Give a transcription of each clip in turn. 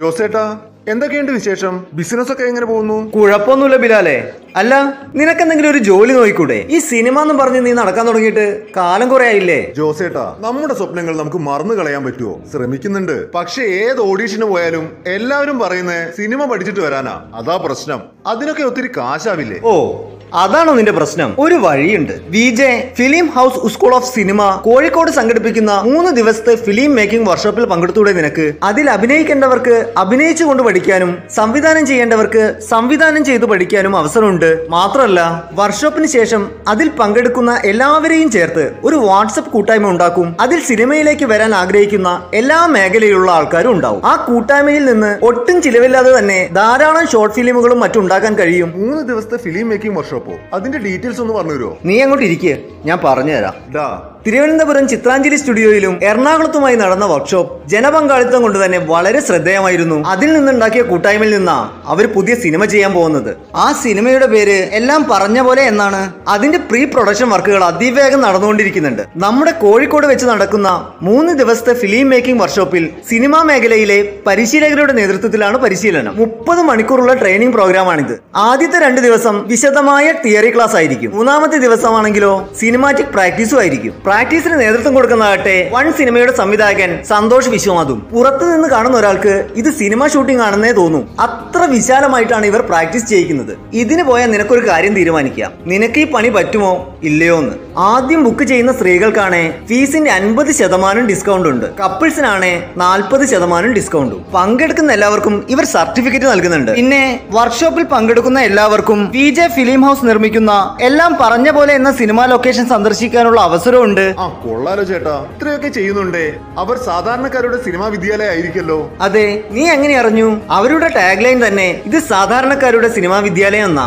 ജോസേട്ടാ എന്തൊക്കെയുണ്ട് വിശേഷം ബിസിനസ് ഒക്കെ എങ്ങനെ പോകുന്നു കുഴപ്പമൊന്നുമില്ല ബിലാലെ അല്ല നിനക്കെന്തെങ്കിലും ഒരു ജോലി നോക്കിക്കൂടെ ഈ സിനിമ എന്ന് പറഞ്ഞ് നീ നടക്കാൻ തുടങ്ങിയിട്ട് കാലം കുറെ ആയില്ലേ ജോസേട്ടാ നമ്മുടെ സ്വപ്നങ്ങൾ നമുക്ക് മറന്നു കളയാൻ പറ്റുമോ ശ്രമിക്കുന്നുണ്ട് പക്ഷെ ഏത് ഓഡീഷന് പോയാലും എല്ലാവരും പറയുന്നത് സിനിമ പഠിച്ചിട്ട് വരാനാ അതാ പ്രശ്നം അതിനൊക്കെ ഒത്തിരി കാശാവില്ലേ ഓ അതാണോ നിന്റെ പ്രശ്നം ഒരു വഴിയുണ്ട് V J film house school of cinema Kozhikode സംഘടിപ്പിക്കുന്ന മൂന്ന് ദിവസത്തെ ഫിലിം മേക്കിംഗ് വർക്ക്ഷോപ്പിൽ പങ്കെടുത്തൂടെ നിനക്ക് അതിൽ അഭിനയിക്കേണ്ടവർക്ക് അഭിനയിച്ചുകൊണ്ട് പഠിക്കാനും സംവിധാനം ചെയ്യേണ്ടവർക്ക് സംവിധാനം ചെയ്തു പഠിക്കാനും അവസരമുണ്ട് മാത്രമല്ല വർക്ക്ഷോപ്പിന് ശേഷം അതിൽ പങ്കെടുക്കുന്ന എല്ലാവരെയും ചേർത്ത് ഒരു വാട്സപ്പ് കൂട്ടായ്മ ഉണ്ടാക്കും അതിൽ സിനിമയിലേക്ക് വരാൻ ആഗ്രഹിക്കുന്ന എല്ലാ മേഖലയിലുള്ള ആൾക്കാരും ഉണ്ടാവും ആ കൂട്ടായ്മയിൽ നിന്ന് ഒട്ടും ചിലവില്ലാതെ തന്നെ ധാരാളം ഷോർട്ട് ഫിലിമുകളും മറ്റും ഉണ്ടാക്കാൻ കഴിയും മൂന്ന് ദിവസത്തെ ഫിലിം മേക്കിംഗ് വർക്ക്ഷോപ്പോ അതിന്റെ ഡീറ്റെയിൽസ് ഒന്ന് പറഞ്ഞു തരുമോ നീ അങ്ങോട്ട് ഇരിക്കുക ഞാൻ പറഞ്ഞുതരാം ഡാ തിരുവനന്തപുരം ചിത്രാഞ്ജലി സ്റ്റുഡിയോയിലും എറണാകുളത്തുമായി നടന്ന വർക്ക്ഷോപ്പ് ജനപങ്കാളിത്തം കൊണ്ട് തന്നെ വളരെ ശ്രദ്ധേയമായിരുന്നു അതിൽ നിന്നുണ്ടാക്കിയ കൂട്ടായ്മയിൽ നിന്നാ അവർ പുതിയ സിനിമ ചെയ്യാൻ പോകുന്നത് ആ സിനിമയുടെ പേര് എല്ലാം പറഞ്ഞ പോലെ എന്നാണ് അതിന്റെ പ്രീ പ്രൊഡക്ഷൻ വർക്കുകൾ അതിവേഗം നടന്നുകൊണ്ടിരിക്കുന്നുണ്ട് നമ്മുടെ കോഴിക്കോട് വെച്ച് നടക്കുന്ന മൂന്ന് ദിവസത്തെ ഫിലിം മേക്കിംഗ് വർക്ക്ഷോപ്പിൽ സിനിമാ മേഖലയിലെ പരിശീലകരുടെ നേതൃത്വത്തിലാണ് പരിശീലനം മുപ്പത് മണിക്കൂറുള്ള ട്രെയിനിങ് പ്രോഗ്രാമാണിത് ആദ്യത്തെ രണ്ട് ദിവസം വിശദമായ തിയറി ക്ലാസ് ആയിരിക്കും മൂന്നാമത്തെ ദിവസമാണെങ്കിലോ സിനിമാറ്റിക് പ്രാക്ടീസും ആയിരിക്കും പ്രാക്ടീസിന് നേതൃത്വം കൊടുക്കുന്നതാകട്ടെ വൺ സിനിമയുടെ സംവിധായകൻ സന്തോഷ് വിശ്വനാഥും പുറത്തു നിന്ന് കാണുന്ന ഒരാൾക്ക് ഇത് സിനിമ ഷൂട്ടിംഗ് ആണെന്നേ തോന്നും അത്ര വിശാലമായിട്ടാണ് ഇവർ പ്രാക്ടീസ് ചെയ്യിക്കുന്നത് ഇതിന് പോയാൽ നിനക്കൊരു കാര്യം തീരുമാനിക്കാം നിനക്ക് ഈ പണി പറ്റുമോ ഇല്ലയോ എന്ന് ആദ്യം ബുക്ക് ചെയ്യുന്ന സ്ത്രീകൾക്കാണ് ഫീസിന്റെ അൻപത് ശതമാനം ഡിസ്കൗണ്ട് ഉണ്ട് കപ്പിൾസിനാണ് നാൽപ്പത് ശതമാനം ഡിസ്കൗണ്ടും പങ്കെടുക്കുന്ന എല്ലാവർക്കും ഇവർ സർട്ടിഫിക്കറ്റ് നൽകുന്നുണ്ട് പിന്നെ വർക്ക്ഷോപ്പിൽ പങ്കെടുക്കുന്ന എല്ലാവർക്കും വി ജെ ഫിലിം ഹൗസ് നിർമ്മിക്കുന്ന എല്ലാം പറഞ്ഞ പോലെ എന്ന സിനിമാ ലൊക്കേഷൻ സന്ദർശിക്കാനുള്ള അവസരമുണ്ട് ആ കൊള്ളാലോ ചേട്ടാ ഇത്രയൊക്കെ ചെയ്യുന്നുണ്ടേ അവർ സാധാരണക്കാരുടെ സിനിമാ വിദ്യാലയം ആയിരിക്കല്ലോ അതെ നീ എങ്ങനെ അറിഞ്ഞു അവരുടെ ടാഗ് ലൈൻ തന്നെ ഇത് സാധാരണക്കാരുടെ സിനിമാ വിദ്യാലയം എന്നാ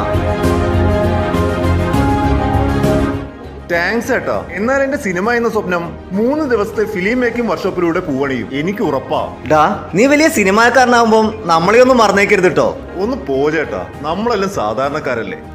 താങ്ക്സ് ചേട്ടാ എന്നാൽ എന്റെ സിനിമ എന്ന സ്വപ്നം മൂന്ന് ദിവസത്തെ ഫിലിം മേക്കിംഗ് വർക്ക്ഷോപ്പിലൂടെ പൂവണിയും എനിക്ക് ഉറപ്പാ ഡാ നീ വലിയ സിനിമാക്കാരനാകുമ്പോൾ നമ്മളെ ഒന്നും മറന്നേക്കരുത് കേട്ടോ ഒന്ന് പോ ചേട്ടാ നമ്മളെല്ലാം സാധാരണക്കാരല്ലേ